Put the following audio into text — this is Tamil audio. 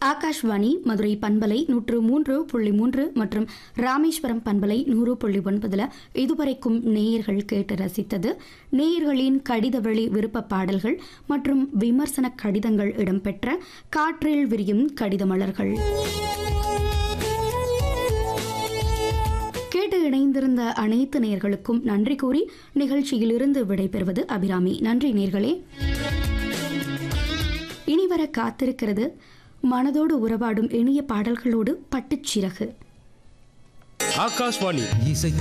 ஆகாஷ்வாணி மதுரை பண்பலை நூற்று மூன்று புள்ளி மூன்று மற்றும் ராமேஸ்வரம் பண்பலை நூறு புள்ளி ஒன்பதுல இதுவரைக்கும் நேயர்கள் கேட்டு ரசித்தது நேயர்களின் கடிதவழி விருப்ப பாடல்கள் மற்றும் விமர்சன கடிதங்கள் இடம்பெற்ற காற்றில் விரியும் கடித மலர்கள் கேட்டு இணைந்திருந்த அனைத்து நேயர்களுக்கும் நன்றி கூறி நிகழ்ச்சியிலிருந்து விடைபெறுவது அபிராமி நன்றி நேர்களே இனிவர காத்திருக்கிறது மனதோடு உறவாடும் இனிய பாடல்களோடு பட்டுச்சிறகு ஆகாஷ்வாணி இசை